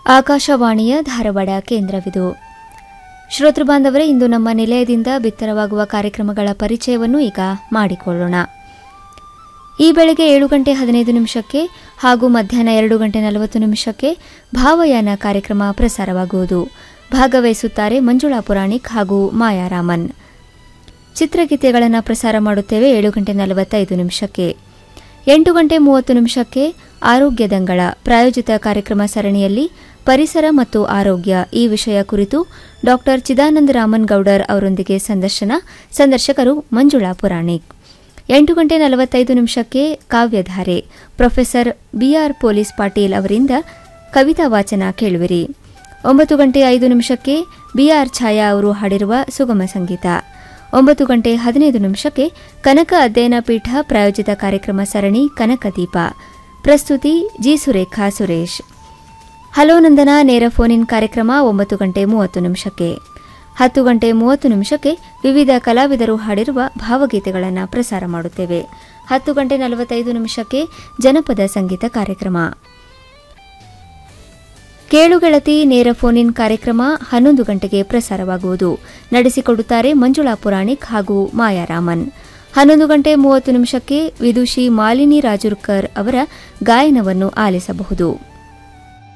ಆಕಾಶವಾಣಿಯ ಧಾರವಾಡ ಕೇಂದ್ರವಿದು ಶ್ರೋತೃ ಬಾಂಧವರೇ ಇಂದು ನಮ್ಮ ನಿಲಯದಿಂದ ಬಿತ್ತರವಾಗುವ ಕಾರ್ಯಕ್ರಮಗಳ ಪರಿಚಯವನ್ನು ಈಗ ಮಾಡಿಕೊಳ್ಳೋಣ ಈ ಬೆಳಗ್ಗೆ ಏಳು ಗಂಟೆ ಹದಿನೈದು ನಿಮಿಷಕ್ಕೆ ಹಾಗೂ ಮಧ್ಯಾಹ್ನ ಎರಡು ಗಂಟೆ ನಲವತ್ತು ನಿಮಿಷಕ್ಕೆ ಭಾವಯಾನ ಕಾರ್ಯಕ್ರಮ ಪ್ರಸಾರವಾಗುವುದು ಭಾಗವಹಿಸುತ್ತಾರೆ ಮಂಜುಳಾ ಪುರಾಣಿಕ್ ಹಾಗೂ ಮಾಯಾರಾಮನ್ ಚಿತ್ರಗೀತೆಗಳನ್ನು ಪ್ರಸಾರ ಮಾಡುತ್ತೇವೆ ಏಳು ಗಂಟೆ ನಲವತ್ತೈದು ನಿಮಿಷಕ್ಕೆ ಎಂಟು ಗಂಟೆ ಮೂವತ್ತು ನಿಮಿಷಕ್ಕೆ ಆರೋಗ್ಯ ದಂಗಳ ಪ್ರಾಯೋಜಿತ ಕಾರ್ಯಕ್ರಮ ಸರಣಿಯಲ್ಲಿ ಪರಿಸರ ಮತ್ತು ಆರೋಗ್ಯ ಈ ವಿಷಯ ಕುರಿತು ಡಾಕ್ಟರ್ ಚಿದಾನಂದ ರಾಮನ್ ಗೌಡರ್ ಅವರೊಂದಿಗೆ ಸಂದರ್ಶನ ಸಂದರ್ಶಕರು ಮಂಜುಳಾ ಪುರಾಣಿಕ್ ಎಂಟು ಗಂಟೆ ನಲವತ್ತೈದು ನಿಮಿಷಕ್ಕೆ ಕಾವ್ಯಧಾರೆ ಪ್ರೊಫೆಸರ್ ಬಿಆರ್ ಪೊಲೀಸ್ ಪಾಟೀಲ್ ಅವರಿಂದ ಕವಿತಾ ವಾಚನ ಕೇಳುವಿರಿ ಒಂಬತ್ತು ಗಂಟೆ ಐದು ನಿಮಿಷಕ್ಕೆ ಬಿಆರ್ ಛಾಯಾ ಅವರು ಹಾಡಿರುವ ಸುಗಮ ಸಂಗೀತ ಒಂಬತ್ತು ಗಂಟೆ ಹದಿನೈದು ನಿಮಿಷಕ್ಕೆ ಕನಕ ಅಧ್ಯಯನ ಪೀಠ ಪ್ರಾಯೋಜಿತ ಕಾರ್ಯಕ್ರಮ ಸರಣಿ ಕನಕದೀಪ ಪ್ರಸ್ತುತಿ ಜಿ ಸುರೇಖಾ ಸುರೇಶ್ ಹಲೋ ನಂದನ ನೇರ ಫೋನ್ ಇನ್ ಕಾರ್ಯಕ್ರಮ ಒಂಬತ್ತು ಗಂಟೆ ಮೂವತ್ತು ನಿಮಿಷಕ್ಕೆ ಹತ್ತು ಗಂಟೆ ಮೂವತ್ತು ನಿಮಿಷಕ್ಕೆ ವಿವಿಧ ಕಲಾವಿದರು ಹಾಡಿರುವ ಭಾವಗೀತೆಗಳನ್ನು ಪ್ರಸಾರ ಮಾಡುತ್ತೇವೆ ಹತ್ತು ಗಂಟೆ ನಲವತ್ತೈದು ನಿಮಿಷಕ್ಕೆ ಜನಪದ ಸಂಗೀತ ಕಾರ್ಯಕ್ರಮ ಕೇಳುಗೆಳತಿ ನೇರ ಫೋನ್ ಇನ್ ಕಾರ್ಯಕ್ರಮ ಹನ್ನೊಂದು ಗಂಟೆಗೆ ಪ್ರಸಾರವಾಗುವುದು ನಡೆಸಿಕೊಡುತ್ತಾರೆ ಮಂಜುಳಾ ಪುರಾಣಿಕ್ ಹಾಗೂ ಮಾಯಾರಾಮನ್ ಹನ್ನೊಂದು ಗಂಟೆ ಮೂವತ್ತು ನಿಮಿಷಕ್ಕೆ ವಿದುಷಿ ಮಾಲಿನಿ ರಾಜುರ್ಕರ್ ಅವರ ಗಾಯನವನ್ನು ಆಲಿಸಬಹುದು